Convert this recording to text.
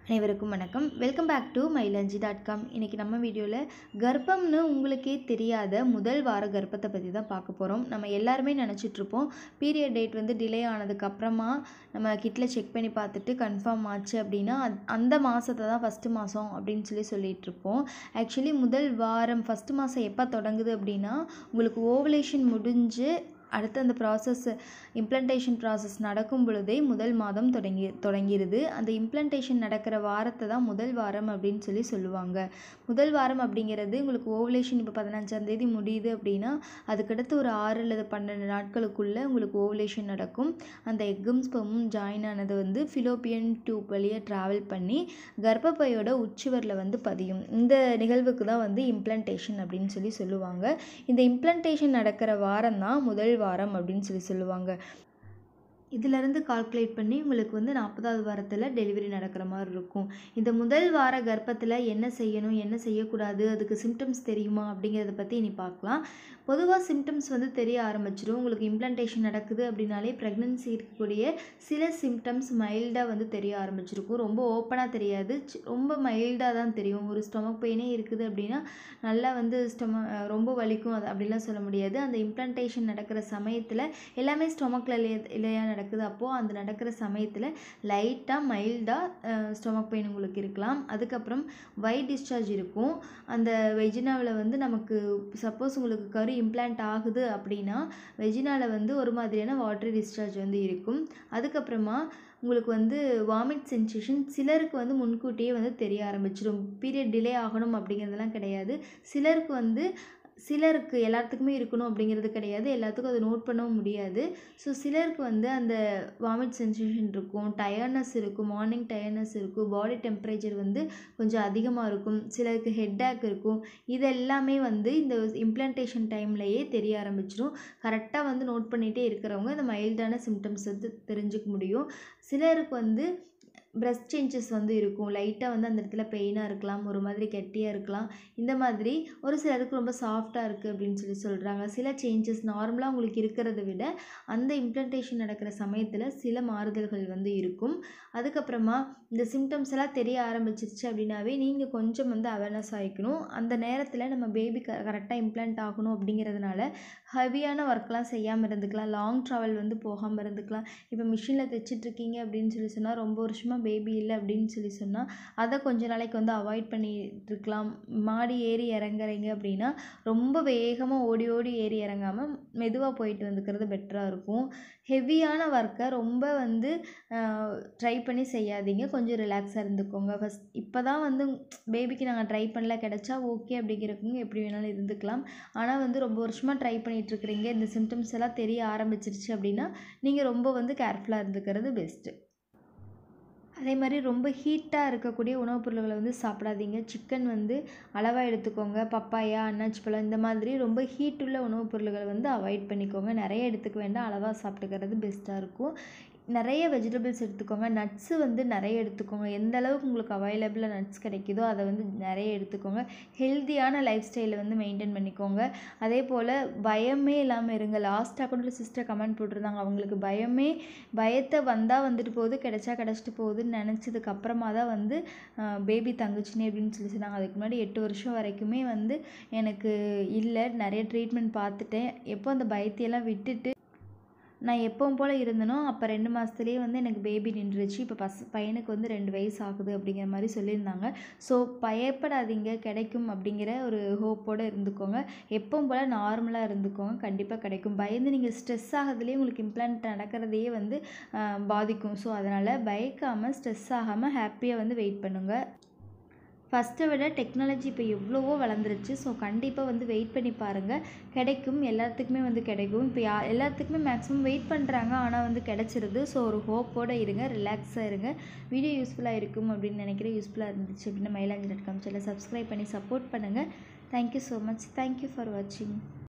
அனைவருக்கும் வணக்கம் welcome back to Mylanchi dot com இன்றைக்கி நம்ம வீடியோவில் கர்ப்பம்னு உங்களுக்கே தெரியாத முதல் வார கர்ப்பத்தை பற்றி தான் பார்க்க போகிறோம் நம்ம எல்லாருமே நினச்சிட்ருப்போம் பீரியட் டேட் வந்து டிலே ஆனதுக்கப்புறமா நம்ம கிட்டில் செக் பண்ணி பார்த்துட்டு கன்ஃபார்ம் ஆச்சு அப்படின்னா அது- அந்த மாதத்தை தான் ஃபஸ்ட்டு மாதம் அப்படின்னு சொல்லி சொல்லிட்டு இருப்போம் ஆக்சுவலி முதல் வாரம் ஃபஸ்ட்டு மாதம் எப்போ தொடங்குது அப்படின்னா உங்களுக்கு ஓவலேஷன் முடிஞ்சு அடுத்து அந்த ப்ராசஸ் இம்ப்ளண்டேஷன் ப்ராசஸ் நடக்கும் பொழுதே முதல் மாதம் தொடங்கி தொடங்கிடுது அந்த இம்ப்ளண்டேஷன் நடக்கிற வாரத்தை தான் முதல் வாரம் அப்படின்னு சொல்லி சொல்லுவாங்க முதல் வாரம் அப்படிங்கிறது உங்களுக்கு ஓவலேஷன் இப்போ பதினஞ்சாம் தேதி முடியுது அப்படின்னா அதுக்கடுத்து ஒரு ஆறு அல்லது பன்னெண்டு நாட்களுக்குள்ளே உங்களுக்கு ஓவலேஷன் நடக்கும் அந்த எக்கும் ஸ்பெமும் ஜாயின் ஆனது வந்து ஃபிலோப்பியன் டியூப் வழியாக ட்ராவல் பண்ணி கர்ப்பப்பையோட உச்சுவரில் வந்து பதியும் இந்த நிகழ்வுக்கு தான் வந்து இம்ப்ளண்டேஷன் அப்படின்னு சொல்லி சொல்லுவாங்க இந்த இம்ப்ளண்டேஷன் நடக்கிற வாரம் தான் முதல் வாரம் அப்படின்னு சொல்லி சொல்லுவாங்க இதிலிருந்து கால்குலேட் பண்ணி உங்களுக்கு வந்து நாற்பதாவது வாரத்தில் டெலிவரி நடக்கிற மாதிரி இருக்கும் இந்த முதல் வார கர்ப்பத்தில் என்ன செய்யணும் என்ன செய்யக்கூடாது அதுக்கு சிம்டம்ஸ் தெரியுமா அப்படிங்கிறத பற்றி இனி பார்க்கலாம் பொதுவாக சிம்டம்ஸ் வந்து தெரிய ஆரம்பிச்சிடும் உங்களுக்கு இம்ப்ளண்டேஷன் நடக்குது அப்படின்னாலே ப்ரெக்னன்சி இருக்கக்கூடிய சில சிம்டம்ஸ் மைல்டாக வந்து தெரிய ஆரம்பிச்சிருக்கும் ரொம்ப ஓப்பனாக தெரியாது சி- ரொம்ப மைல்டாக தான் தெரியும் ஒரு ஸ்டொமக் பெயினே இருக்குது அப்படின்னா நல்லா வந்து ஸ்டொம ரொம்ப வலிக்கும் அது அப்படிலாம் சொல்ல முடியாது அந்த இம்ப்ளண்டேஷன் நடக்கிற சமயத்தில் எல்லாமே ஸ்டொமக்கில் இல்லையா நடக்குது அப்போது அந்த நடக்கிற சமயத்தில் லைட்டாக மைல்டாக ஸ்டொமக் பெயின் உங்களுக்கு இருக்கலாம் அதுக்கப்புறம் ஒயிட் டிஸ்சார்ஜ் இருக்கும் அந்த வெஜினாவில் வந்து நமக்கு சப்போஸ் உங்களுக்கு கரு இம்ப்ளான்ட் ஆகுது அப்படின்னா வெஜினாவில் வந்து ஒரு மாதிரியான வாட்டர் டிஸ்சார்ஜ் வந்து இருக்கும் அதுக்கப்புறமா உங்களுக்கு வந்து வாமிட் சென்சேஷன் சிலருக்கு வந்து முன்கூட்டியே வந்து தெரிய ஆரம்பிச்சிடும் பீரியட் டிலே ஆகணும் அப்படிங்கிறதெல்லாம் கிடையாது சிலருக்கு வந்து சிலருக்கு எல்லாத்துக்குமே இருக்கணும் அப்படிங்கிறது கிடையாது எல்லாத்துக்கும் அதை நோட் பண்ணவும் முடியாது ஸோ சிலருக்கு வந்து அந்த வாமிட் சென்சேஷன் இருக்கும் டயர்னஸ் இருக்கும் மார்னிங் டயர்னஸ் இருக்கும் பாடி டெம்பரேச்சர் வந்து கொஞ்சம் அதிகமாக இருக்கும் சிலருக்கு ஹெட்டேக் இருக்கும் இது எல்லாமே வந்து இந்த இம்ப்ளான்டேஷன் டைம்லையே தெரிய ஆரம்பிச்சிடும் கரெக்டாக வந்து நோட் பண்ணிகிட்டே இருக்கிறவங்க இந்த மைல்டான சிம்டம்ஸ் வந்து தெரிஞ்சுக்க முடியும் சிலருக்கு வந்து பிரஸ்ட் சேஞ்சஸ் வந்து இருக்கும் லைட்டாக வந்து அந்த இடத்துல பெயினாக இருக்கலாம் ஒரு மாதிரி கெட்டியாக இருக்கலாம் இந்த மாதிரி ஒரு சிலருக்கு ரொம்ப சாஃப்டாக இருக்குது அப்படின்னு சொல்லி சொல்கிறாங்க சில சேஞ்சஸ் நார்மலாக உங்களுக்கு இருக்கிறத விட அந்த இம்ப்ளண்டேஷன் நடக்கிற சமயத்தில் சில மாறுதல்கள் வந்து இருக்கும் அதுக்கப்புறமா இந்த சிம்டம்ஸ் எல்லாம் தெரிய ஆரம்பிச்சிருச்சு அப்படின்னாவே நீங்கள் கொஞ்சம் வந்து அவேர்னஸ் ஆகிக்கணும் அந்த நேரத்தில் நம்ம பேபி க கரெக்டாக இம்ப்ளான்ட் ஆகணும் அப்படிங்கிறதுனால ஹெவியான ஒர்க்லாம் செய்யாமல் இருந்துக்கலாம் லாங் ட்ராவல் வந்து போகாமல் இருந்துக்கலாம் இப்போ மிஷினில் தைச்சிட்ருக்கீங்க அப்படின்னு சொல்லி சொன்னால் ரொம்ப வருஷமாக பேபி இல்லை அப்படின்னு சொல்லி சொன்னால் அதை கொஞ்ச நாளைக்கு வந்து அவாய்ட் பண்ணிட்டு இருக்கலாம் மாடி ஏறி இறங்குறீங்க அப்படின்னா ரொம்ப வேகமாக ஓடி ஓடி ஏறி இறங்காமல் மெதுவாக போயிட்டு வந்துக்கிறது பெட்டராக இருக்கும் ஹெவியான ஒர்க்கை ரொம்ப வந்து ட்ரை பண்ணி செய்யாதீங்க கொஞ்சம் ரிலாக்ஸாக இருந்துக்கோங்க ஃபஸ்ட் இப்போ தான் வந்து பேபிக்கு நாங்கள் ட்ரை பண்ணல கிடைச்சா ஓகே அப்படிங்கிறவங்க எப்படி வேணாலும் இருந்துக்கலாம் ஆனால் வந்து ரொம்ப வருஷமாக ட்ரை பண்ணிகிட்ருக்கிறீங்க இந்த சிம்டம்ஸ் எல்லாம் தெரிய ஆரம்பிச்சிருச்சு அப்படின்னா நீங்கள் ரொம்ப வந்து கேர்ஃபுல்லாக இருந்துக்கிறது பெஸ்ட்டு அதே மாதிரி ரொம்ப ஹீட்டாக இருக்கக்கூடிய உணவுப் பொருள்களை வந்து சாப்பிடாதீங்க சிக்கன் வந்து அளவாக எடுத்துக்கோங்க பப்பாயா அன்னாச்சி பழம் இந்த மாதிரி ரொம்ப ஹீட் உள்ள உணவுப் பொருள்களை வந்து அவாய்ட் பண்ணிக்கோங்க நிறைய எடுத்துக்க வேண்டாம் அளவாக சாப்பிட்டுக்கிறது பெஸ்ட்டாக இருக்கும் நிறைய வெஜிடபிள்ஸ் எடுத்துக்கோங்க நட்ஸு வந்து நிறைய எடுத்துக்கோங்க எந்த அளவுக்கு உங்களுக்கு அவைலபிளாக நட்ஸ் கிடைக்குதோ அதை வந்து நிறைய எடுத்துக்கோங்க ஹெல்த்தியான லைஃப் ஸ்டைலை வந்து மெயின்டைன் பண்ணிக்கோங்க அதே போல் பயமே இல்லாமல் இருங்க லாஸ்ட்டாக கூட சிஸ்டர் கமெண்ட் போட்டிருந்தாங்க அவங்களுக்கு பயமே பயத்தை வந்தால் வந்துட்டு போகுது கிடைச்சா கிடச்சிட்டு போகுதுன்னு நினச்சதுக்கு அப்புறமா தான் வந்து பேபி தங்குச்சுனே அப்படின்னு சொல்லி சொன்னாங்க அதுக்கு முன்னாடி எட்டு வருஷம் வரைக்குமே வந்து எனக்கு இல்லை நிறைய ட்ரீட்மெண்ட் பார்த்துட்டேன் எப்போ அந்த பயத்தையெல்லாம் விட்டுட்டு நான் எப்பவும் போல் இருந்தனோ அப்போ ரெண்டு மாதத்துலேயே வந்து எனக்கு பேபி நின்றுச்சு இப்போ பஸ் பையனுக்கு வந்து ரெண்டு வயசு ஆகுது அப்படிங்கிற மாதிரி சொல்லியிருந்தாங்க ஸோ பயப்படாதீங்க கிடைக்கும் அப்படிங்கிற ஒரு ஹோப்போடு இருந்துக்கோங்க எப்பவும் போல் நார்மலாக இருந்துக்கோங்க கண்டிப்பாக கிடைக்கும் பயந்து நீங்கள் ஸ்ட்ரெஸ் ஆகிறதுலேயே உங்களுக்கு இம்ப்ளான்ட் நடக்கிறதையே வந்து ஆஹ், பாதிக்கும் ஸோ அதனால் பயக்காமல் ஸ்ட்ரெஸ் ஆகாமல் ஹாப்பியாக வந்து வெயிட் பண்ணுங்கள் ஃபஸ்ட்டை விட டெக்னாலஜி இப்போ எவ்வளவோ வளர்ந்துருச்சு ஸோ கண்டிப்பாக வந்து வெயிட் பண்ணி பாருங்கள் கிடைக்கும் எல்லாத்துக்குமே வந்து கிடைக்கும் இப்போ யா எல்லாத்துக்குமே மேக்ஸிமம் வெயிட் பண்ணுறாங்க ஆனால் வந்து கிடச்சிருது ஸோ ஒரு ஹோப்போடு இருங்க ரிலாக்ஸாக இருங்க வீடியோ யூஸ்ஃபுல்லாக இருக்கும் அப்படின்னு நினைக்கிறேன் யூஸ்ஃபுல்லாக இருந்துச்சு அப்படின்னா Mylanchi dot com channel subscribe பண்ணி சப்போர்ட் பண்ணுங்கள் thank you so much thank you for வாட்சிங்